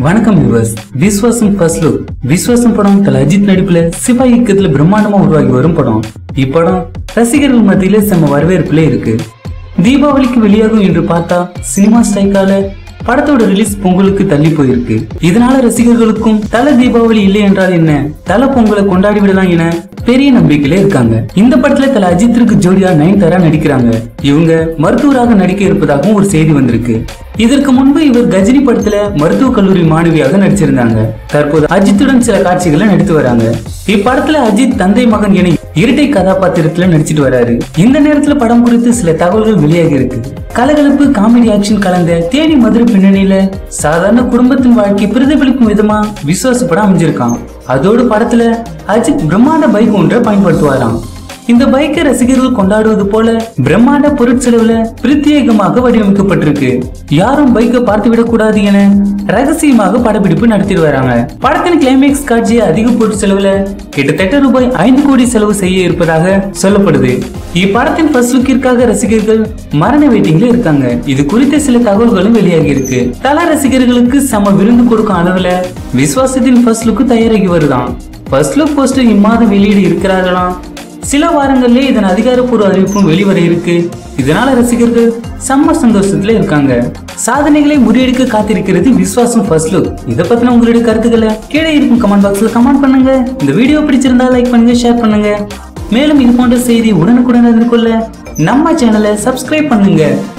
வணக்கம் viewers Viswasam first look Viswasam படம் தல அஜித் நடிப்புல சிவா இயக்கத்துல பிரம்மாண்டமா உருவாகி வரும் படம் இப்படம் ரசிகர்கள் மத்தியில செம்ம வரவேற்புல இருக்கு தீபாவளிக்கு வெளியாகும் என்று பார்த்தா சினிமா ஸ்ட்ரைக்கால படத்தோட ரிலீஸ் பொங்கலுக்கு தள்ளி போயிருக்கு இதனால ரசிகர்களுக்கும் தல தீபாவளி இல்லை என்றால் என்ன தல பொங்கலை கொண்டாடி விடலாம் என பெரிய நம்பிக்கையில இருக்காங்க இந்த படத்துல தல அஜித்திற்கு ஜோடியா நயன்தாரா நடிக்கிறாங்க இவங்க மருத்துவராக நடிக்க இருப்பதாகவும் ஒரு செய்தி வந்திருக்கு இதற்கு முன்பு இவர் கஜினி படத்துல மருத்துவக் கல்லூரி மாணவியாக நடிச்சிருந்தாங்க தற்போது அஜித்துடன் சில காட்சிகளை நடித்து வராங்க இப்படத்துல அஜித் தந்தை மகன் என இரட்டை கதாபாத்திரத்துல நடிச்சிட்டு வராரு இந்த நேரத்துல படம் குறித்து சில தகவல்கள் வெளியாகி இருக்கு கலகலப்பு காமெடி ஆக்ஷன் கலந்த தேடி மதுரை பின்னணியில சாதாரண குடும்பத்தின் வாழ்க்கை பிரதிபலிக்கும் விதமா விசுவாச படம் அமைஞ்சிருக்கான் அதோடு படத்துல அஜித் பிரம்மாண்ட பைக் ஒன்றை பயன்படுத்துவாராம் இந்த பைக்கை ரசிகர்கள் கொண்டாடுவது போல பிரம்மாண்ட பொருட்செலவுல பிரத்யேகமாக வடிவமைக்கப்பட்டிருக்கு யாரும் பைக்கை பார்த்து விடக் கூடாது என ரகசியமாக படப்பிடிப்பு நடத்திட்டு வராங்க படத்தின் கிளைமேக்ஸ் காட்சியை அதிக பொருட்செலவுல கிட்டத்தட்ட ரூபாய் ஐந்து கோடி செலவு செய்ய இருப்பதாக சொல்லப்படுது இப்படத்தின் ஃபர்ஸ்ட் லுக்கிற்காக ரசிகர்கள் மரண வெயிட்டிங்ல இருக்காங்க இது குறித்த சில தகவல்களும் வெளியாகி இருக்கு தல ரசிகர்களுக்கு சம விருந்து கொடுக்கும் அளவுல விஸ்வாசத்தின் ஃபர்ஸ்ட் லுக்கு தயாராகி வருதாம் ஃபர்ஸ்ட் லுக் போஸ்டர் இம்மாதம் வெளியீடு இருக்கிறார்களாம் சில வாரங்களிலே இதன் அதிகாரப்பூர்வ அறிவிப்பும் வெளிவர இருக்கு இதனால ரசிகர்கள் செம்ம சந்தோஷத்துல இருக்காங்க சாதனைகளை முறியடிக்க காத்திருக்கிறது விஸ்வாசம் ஃபர்ஸ்ட் லுக் இதை பத்தின உங்களுடைய கருத்துக்களை கீழே இருக்கும் கமெண்ட் பாக்ஸ்ல கமெண்ட் பண்ணுங்க இந்த வீடியோ பிடிச்சிருந்தா லைக் பண்ணுங்க ஷேர் பண்ணுங்க மேலும் இது போன்ற செய்தி உடனுக்குடன் அறிந்து கொள்ள நம்ம சேனலை சப்ஸ்கிரைப் பண்ணுங்க